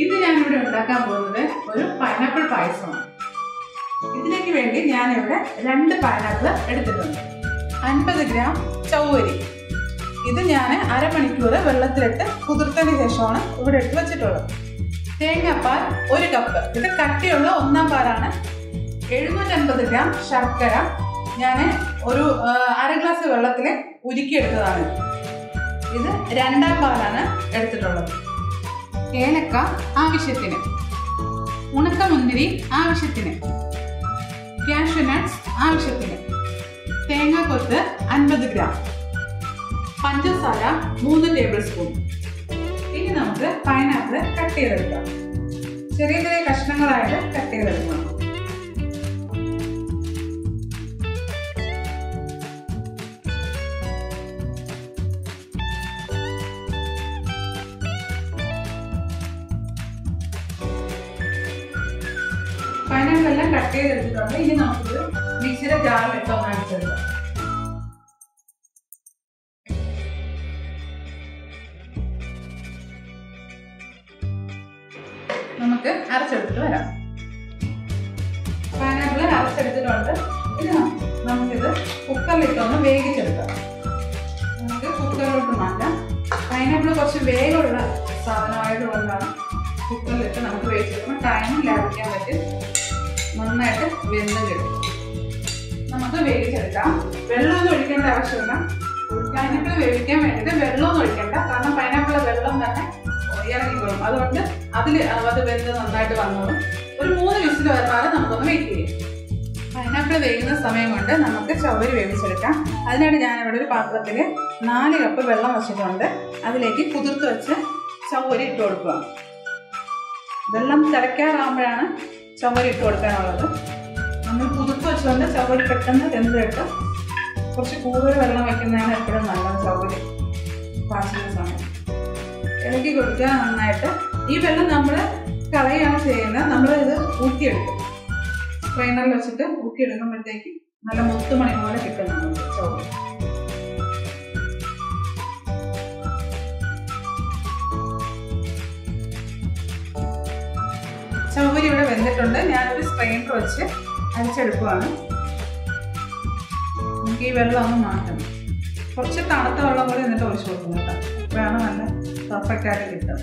ഇത് ഞാനിവിടെ ഉണ്ടാക്കാൻ പോകുന്നത് ഒരു പൈനാപ്പിൾ പായസമാണ് ഇതിലേക്ക് വേണ്ടി ഞാനിവിടെ രണ്ട് പൈനാപ്പിൾ എടുത്തിട്ടുണ്ട് അൻപത് ഗ്രാം ചൗവരി ഇത് ഞാൻ അരമണിക്കൂർ വെള്ളത്തിലിട്ട് കുതിർത്തതിന് ശേഷമാണ് ഇവിടെ ഇട്ട് വെച്ചിട്ടുള്ളത് തേങ്ങാപ്പാൽ ഒരു കപ്പ് ഇത് കട്ടിയുള്ള ഒന്നാം പാലാണ് എഴുന്നൂറ്റൻപത് ഗ്രാം ശർക്കര ഞാൻ ഒരു ആ, അര ഗ്ലാസ് വെള്ളത്തിൽ ഉരുക്കിയെടുത്തതാണ് ഇത് രണ്ടാം പാലാണ് എടുത്തിട്ടുള്ളത് ഏലക്ക ആവശ്യത്തിന് ഉണക്കമുന്തിരി ആവശ്യത്തിന് കാഷ്യൂ നട്ട്സ് ആവശ്യത്തിന് തേങ്ങാക്കൊത്ത് അൻപത് ഗ്രാം പഞ്ചസാര മൂന്ന് ടേബിൾ സ്പൂൺ ഇനി നമുക്ക് പൈനാപ്പിൾ കട്ട് ചെയ്തെടുക്കാം ചെറിയ ചെറിയ കഷ്ണങ്ങളായിട്ട് കട്ട് ചെയ്തെടുക്കണം പൈനാപ്പിൾ എല്ലാം കട്ട് ചെയ്തെടുത്തിട്ടുണ്ട് ഇനി നമുക്കിത് മിക്സിയുടെ ജാറിലിട്ട് ഒന്ന് അടിച്ചെടുക്കാം നമുക്ക് അരച്ചെടുത്തിട്ട് വരാം പൈനാപ്പിൾ അരച്ചെടുത്തിട്ടുണ്ട് ഇനി ന- നമുക്കിത് കുക്കറിലിട്ടൊന്ന് വേവിച്ചെടുക്കാം നമുക്ക് കുക്കറിലോട്ട് മാറ്റാം പൈനാപ്പിൾ കുറച്ച് വേഗമുള്ള സാധനമായതുകൊണ്ടാണ് കുക്കറിലിട്ട് നമുക്ക് വേവിച്ചെടുക്കുമ്പോൾ ടൈം ലാഭിക്കാൻ പറ്റും നന്നായിട്ട് വെന്ത് കിട്ടും നമുക്ക് വേവിച്ചെടുക്കാം വെള്ളമൊന്നും ഒഴിക്കേണ്ട ആവശ്യമില്ല പൈനാപ്പിൾ വേവിക്കാൻ വേണ്ടിയിട്ട് വെള്ളമൊന്നും ഒഴിക്കണ്ട കാരണം പൈനാപ്പിൾ വെള്ളം തന്നെ ഇറങ്ങിക്കോളും അതുകൊണ്ട് അതിൽ അത് വെന്ത് നന്നായിട്ട് വന്നോളും ഒരു മൂന്ന് വിസിൽ വരാതെ നമുക്കൊന്ന് വെയിറ്റ് ചെയ്യാം പൈനാപ്പിൾ വേകുന്ന സമയം കൊണ്ട് നമുക്ക് ചവരി വേവിച്ചെടുക്കാം അതിനായിട്ട് ഞാനിവിടെ ഒരു പാത്രത്തിൽ നാല് കപ്പ് വെള്ളം വെച്ചിട്ടുണ്ട് അതിലേക്ക് കുതിർത്ത് വെച്ച് ചവരി ഇട്ട് കൊടുക്കുക വെള്ളം തിളയ്ക്കാറാകുമ്പോഴാണ് ചവരി ഇട്ട് കൊടുക്കാനുള്ളത് നമ്മൾ കുതിർത്ത് വെച്ചുകൊണ്ട് ചവരി പെട്ടെന്ന് വെന്ത് കിട്ടും കുറച്ച് കൂടുതൽ വെള്ളം വയ്ക്കുന്നതാണ് എപ്പോഴും നല്ലത് ചവരി പാചക സമയം ഇളക്കി കൊടുക്കുക നന്നായിട്ട് ഈ വെള്ളം നമ്മൾ കളയാണ് ചെയ്യുന്നത് നമ്മൾ ഇത് ഊറ്റിയെടുക്കും സ്ട്രെയിനറിൽ വെച്ചിട്ട് ഊറ്റിയെടുക്കുമ്പോഴത്തേക്ക് നല്ല മുത്തുമണി പോലെ കിട്ടും നമുക്ക് ചോറ് ചവരി ഇവിടെ വെന്തിട്ടുണ്ട് ഞാനൊരു സ്ട്രെയിനർ വെച്ച് അരിച്ചെടുക്കുവാണ് നമുക്ക് ഈ വെള്ളം ഒന്ന് മാറ്റണം കുറച്ച് തണുത്ത വെള്ളം കൂടി എന്നിട്ട് ഒഴിച്ചു കൊടുക്കും കേട്ടോ അപ്പോഴാണ് നല്ല പെർഫെക്റ്റ് ആയിട്ട് കിട്ടും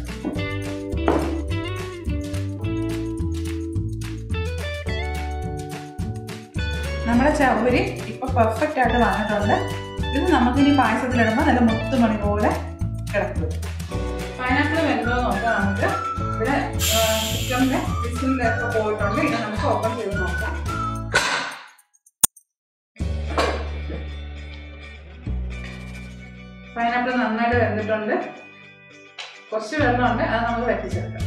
നമ്മുടെ ചവരി ഇപ്പൊ പെർഫെക്റ്റ് ആയിട്ട് വന്നിട്ടുണ്ട് ഇത് നമുക്കിനി പായസത്തിലിടുമ്പോൾ നല്ല മുത്തുമണി പോലെ കിടക്കും പൈനാപ്പിൾ വെന്തോ നോക്കാം നമുക്ക് ഇവിടെ ചിക്കൻ്റെ വിസിലൊക്കെ പോയിട്ടുണ്ട് ഇത് നമുക്ക് ഓപ്പൺ ചെയ്ത് നോക്കാം പൈനാപ്പിൾ നന്നായിട്ട് വെന്തിട്ടുണ്ട് കുറച്ച് വെള്ളമുണ്ട് അത് നമുക്ക് വറ്റിച്ചെടുക്കാം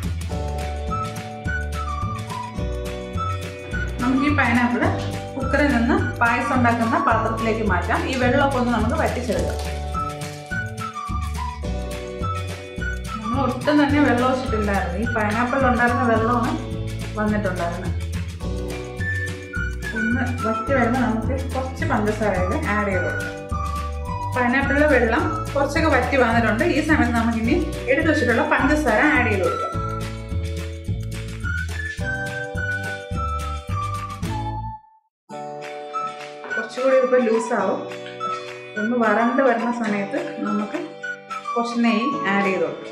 നമുക്ക് ഈ പൈനാപ്പിൾ കുക്കറിൽ നിന്ന് പായസം ഉണ്ടാക്കുന്ന പാത്രത്തിലേക്ക് മാറ്റാം ഈ വെള്ളമൊക്കെ ഒന്ന് നമുക്ക് വറ്റിച്ചെടുക്കാം നമ്മൾ ഒട്ടും തന്നെ വെള്ളം ഒഴിച്ചിട്ടില്ലായിരുന്നു ഈ പൈനാപ്പിളിൽ ഉണ്ടായിരുന്ന വെള്ളമാണ് വന്നിട്ടുണ്ടായിരുന്നത് ഒന്ന് വറ്റി വരുമ്പോൾ നമുക്ക് കുറച്ച് പഞ്ചസാരയിൽ ആഡ് ചെയ്ത് കൊടുക്കാം പൈനാപ്പിളിലെ വെള്ളം കുറച്ചൊക്കെ വറ്റി വന്നിട്ടുണ്ട് ഈ സമയത്ത് നമുക്കിനി എടുത്തു വെച്ചിട്ടുള്ള പഞ്ചസാര ആഡ് ചെയ്ത് കൊടുക്കാം കുറച്ചുകൂടി ഇപ്പോൾ ലൂസാവും ഒന്ന് വറണ്ട് വരുന്ന സമയത്ത് നമുക്ക് കുറച്ച് നെയ്യ് ആഡ് ചെയ്ത് കൊടുക്കാം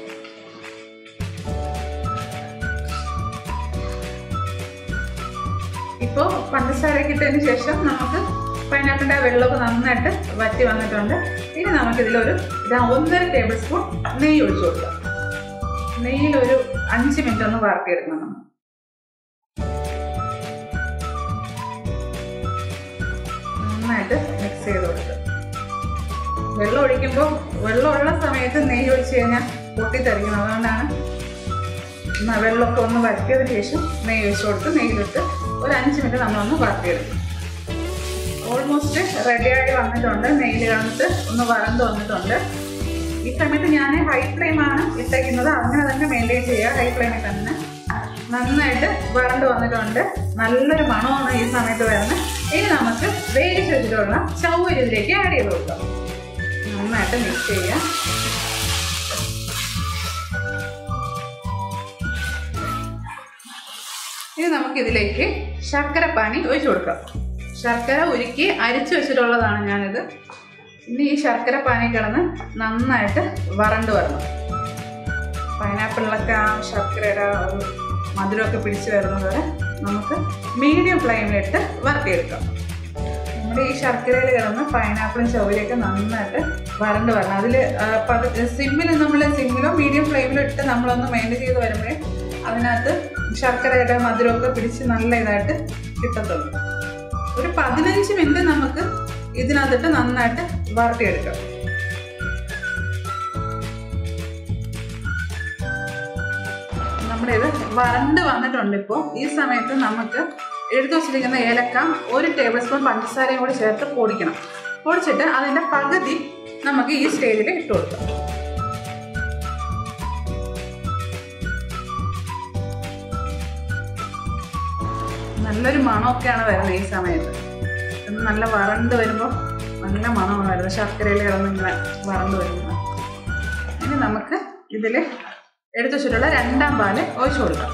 ഇപ്പോൾ പഞ്ചസാരയൊക്കെ ഇട്ടതിന് ശേഷം നമുക്ക് പൈനാപ്പിളിൻ്റെ വെള്ളമൊക്കെ നന്നായിട്ട് വറ്റി വന്നിട്ടുണ്ട് ഇനി നമുക്കിതിലൊരു ഇതാ ഒന്നര ടേബിൾ സ്പൂൺ നെയ്യ് ഒഴിച്ചു കൊടുക്കാം നെയ്യിൽ ഒരു അഞ്ച് മിനിറ്റ് ഒന്ന് വറക്കിയെടുക്കണം നമ്മൾ നന്നായിട്ട് മിക്സ് ചെയ്ത് കൊടുക്കുക വെള്ളം ഒഴിക്കുമ്പോൾ വെള്ളമുള്ള സമയത്ത് നെയ്യ് ഒഴിച്ച് കഴിഞ്ഞാൽ പൊട്ടിത്തെറിക്കണം അതുകൊണ്ടാണ് ന- വെള്ളമൊക്കെ ഒന്ന് വരട്ടിയതിന് ശേഷം നെയ്യ് ഒഴിച്ച് കൊടുത്ത് നെയ്യിലിട്ട് ഒരു അഞ്ച് മിനിറ്റ് നമ്മളൊന്ന് വറട്ടിയെടുക്കും ഓൾമോസ്റ്റ് റെഡിയായി വന്നിട്ടുണ്ട് നെയ്യിൽ കണ്ടിട്ട് ഒന്ന് വറந்து വന്നിട്ടുണ്ട് ഈ സമയത്ത് ഞാൻ ഹൈ ഫ്ലെയിമാണ് ഇട്ടേക്കുന്നത് അങ്ങനെ തന്നെ മെയിൻറ്റെയിൻ ചെയ്യുക ഹൈ ഫ്ലെയിമിൽ തന്നെ നന്നായിട്ട് വറണ്ട് വന്നിട്ടുണ്ട് നല്ലൊരു മണമാണ് ഈ സമയത്ത് വരുന്നത് ഇനി നമുക്ക് വേവിച്ച് വെച്ചിട്ടുള്ള ചൗവരി ഇതിലേക്ക് ആഡ് ചെയ്ത് കൊടുക്കാം നന്നായിട്ട് മിക്സ് ചെയ്യാം ഇനി നമുക്ക് ഇതിലേക്ക് ശർക്കര പാനി ഒഴിച്ചു കൊടുക്കാം ശർക്കര ഉരുക്കി അരിച്ചു വെച്ചിട്ടുള്ളതാണ് ഞാനിത് ഇനി ഈ ശർക്കര പാനി കിടന്ന് നന്നായിട്ട് വറണ്ട് വരണം പൈനാപ്പിളിലൊക്കെ ആ ശർക്കരയുടെ ആ ഒരു മധുരമൊക്കെ പിടിച്ചു വരുന്നത് വരെ നമുക്ക് മീഡിയം ഫ്ലെയിമിലിട്ട് വറുത്തിയെടുക്കാം നമ്മുടെ ഈ ശർക്കരയിൽ കിടന്ന് പൈനാപ്പിളും ചൗരിയൊക്കെ നന്നായിട്ട് വരണ്ട് വരണം അതിൽ സിമ്മിൽ നമ്മൾ സിമ്മിലോ മീഡിയം ഫ്ലെയിമിലോ ഇട്ട് നമ്മളൊന്ന് മെയിൻറ്റെയിൻ ചെയ്ത് വരുമ്പോഴേ അതിനകത്ത് ശർക്കരയുടെ മധുരമൊക്കെ പിടിച്ച് നല്ല ഇതായിട്ട് കിട്ടത്തുള്ളൂ ഒരു പതിനഞ്ച് മിനിറ്റ് നമുക്ക് ഇതിനകത്തിട്ട് നന്നായിട്ട് വറുത്തിയെടുക്കാം നമ്മുടെ ഇത് വരണ്ട് വന്നിട്ടുണ്ട് ഇപ്പോൾ ഈ സമയത്ത് നമുക്ക് എടുത്തു വച്ചിരിക്കുന്ന ഏലക്ക ഒരു ടേബിൾ സ്പൂൺ പഞ്ചസാരയും കൂടി ചേർത്ത് പൊടിക്കണം പൊടിച്ചിട്ട് അതിൻ്റെ പകുതി നമുക്ക് ഈ സ്റ്റേജിൽ ഇട്ട് കൊടുക്കാം നല്ലൊരു മണമൊക്കെയാണ് വരുന്നത് ഈ സമയത്ത് ഇത് നല്ല വറണ്ട് വരുമ്പോൾ നല്ല മണമാണ് വരുന്നത് ശർക്കരയിൽ കിടന്ന് ഇങ്ങനെ വറണ്ട് വരുന്നത് ഇനി നമുക്ക് ഇതിൽ എടുത്തു വെച്ചിട്ടുള്ള രണ്ടാം പാല് ഒഴിച്ചു കൊടുക്കാം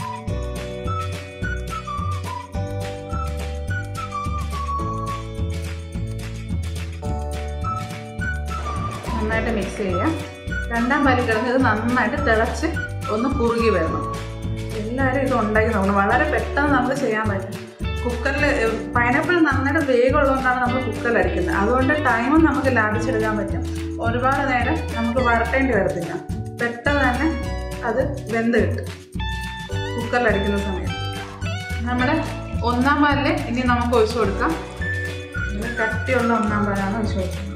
നന്നായിട്ട് മിക്സ് ചെയ്യാം രണ്ടാം പാല് കിടന്ന് ഇത് നന്നായിട്ട് തിളച്ച് ഒന്ന് കുറുകി വരണം എല്ലാവരും ഇത് ഉണ്ടാക്കി നോക്കണം വളരെ പെട്ടെന്ന് നമുക്ക് ചെയ്യാൻ പറ്റും കുക്കറിൽ പൈനാപ്പിൾ നന്നായിട്ട് വേഗമുള്ളതുകൊണ്ടാണ് നമ്മൾ കുക്കറിൽ അടിക്കുന്നത് അതുകൊണ്ട് ടൈമും നമുക്ക് ലാഭിച്ചെടുക്കാൻ പറ്റും ഒരുപാട് നേരം നമുക്ക് വരട്ടേണ്ടി വരത്തില്ല പെട്ടെന്ന് തന്നെ അത് വെന്ത് കിട്ടും കുക്കറിൽ അടിക്കുന്ന സമയത്ത് നമ്മുടെ ഒന്നാം പാലിൽ ഇനി നമുക്ക് ഒഴിച്ചു കൊടുക്കാം ഇത് കട്ടിയുള്ള ഒന്നാം പാലാണ് ഒഴിച്ചു കൊടുക്കുന്നത്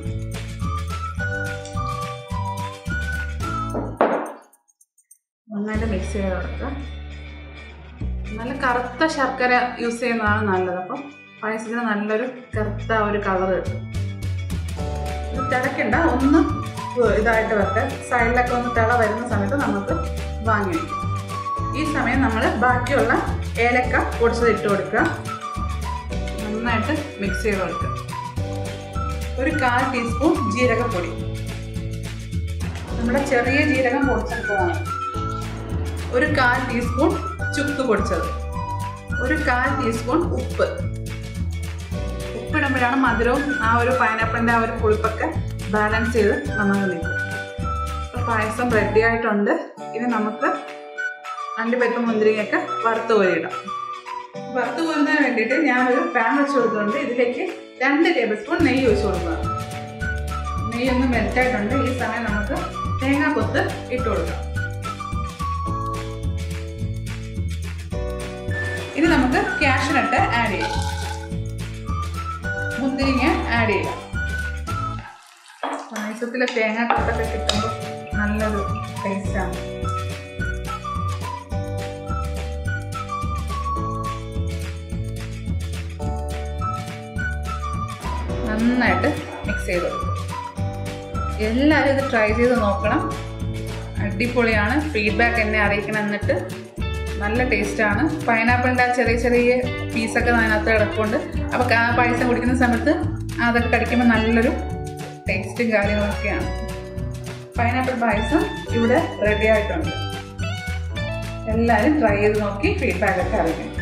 നന്നായിട്ട് മിക്സ് ചെയ്ത് കൊടുക്കുക നല്ല കറുത്ത ശർക്കര യൂസ് ചെയ്യുന്നതാണ് നല്ലത് അപ്പം പായസത്തിന് നല്ലൊരു കറുത്ത ഒരു കളർ കിട്ടും ഇത് തിളക്കണ്ട ഒന്ന് ഇതായിട്ട് വെക്കുക സൈഡിലൊക്കെ ഒന്ന് തിള വരുന്ന സമയത്ത് നമുക്ക് വാങ്ങി വയ്ക്കാം ഈ സമയം നമ്മൾ ബാക്കിയുള്ള ഏലക്ക പൊടിച്ചത് ഇട്ട് കൊടുക്കുക നന്നായിട്ട് മിക്സ് ചെയ്ത് കൊടുക്കുക ഒരു കാൽ ടീസ്പൂൺ ജീരകപ്പൊടി നമ്മുടെ ചെറിയ ജീരകം പൊടിച്ചെടുത്തതാണ് ഒരു കാൽ ടീസ്പൂൺ ചുക്ക് പൊടിച്ചത് ഒരു കാൽ ടീസ്പൂൺ ഉപ്പ് ഉപ്പിടുമ്പോഴാണ് മധുരവും ആ ഒരു പൈനാപ്പിളിൻ്റെ ആ ഒരു പുളിപ്പൊക്കെ ബാലൻസ് ചെയ്ത് നമുക്ക് നിൽക്കും അപ്പോൾ പായസം റെഡി ആയിട്ടുണ്ട് ഇനി നമുക്ക് അണ്ടിപ്പരിപ്പ് മുന്തിരിങ്ങയൊക്കെ വറുത്ത് കോരിയിടാം വറുത്ത് കോരുന്നതിന് വേണ്ടിയിട്ട് ഞാനൊരു പാൻ വെച്ച് കൊടുക്കുന്നുണ്ട് ഇതിലേക്ക് രണ്ട് ടേബിൾ സ്പൂൺ നെയ്യ് ഒഴിച്ച് കൊടുക്കുക നെയ്യ് ഒന്ന് മെൽറ്റായിട്ടുണ്ട് ഈ സമയം നമുക്ക് തേങ്ങാക്കൊത്ത് ഇട്ട് കൊടുക്കാം ഇനി നമുക്ക് കാഷ്നട്ട് ആഡ് ചെയ്യാം മുന്തിരിങ്ങ ആഡ് ചെയ്യാം പായസത്തിലെ തേങ്ങാക്കൊത്തൊക്കെ കിട്ടുമ്പോൾ നല്ലൊരു ടേസ്റ്റാണ് നന്നായിട്ട് മിക്സ് ചെയ്ത് കൊടുക്കും എല്ലാവരും ഇത് ട്രൈ ചെയ്ത് നോക്കണം അടിപൊളിയാണ് ഫീഡ്ബാക്ക് എന്നെ അറിയിക്കണം എന്നിട്ട് നല്ല ടേസ്റ്റാണ് പൈനാപ്പിളിൻ്റെ ആ ചെറിയ ചെറിയ പീസൊക്കെ അതിനകത്ത് കിടപ്പുണ്ട് അപ്പോൾ പായസം കുടിക്കുന്ന സമയത്ത് അതൊക്കെ കടിക്കുമ്പോൾ നല്ലൊരു ടേസ്റ്റും കാര്യങ്ങളൊക്കെയാണ് പൈനാപ്പിൾ പായസം ഇവിടെ റെഡി ആയിട്ടുണ്ട് എല്ലാവരും ട്രൈ ചെയ്ത് നോക്കി ഫീഡ്ബാക്കൊക്കെ അറിയിക്കണം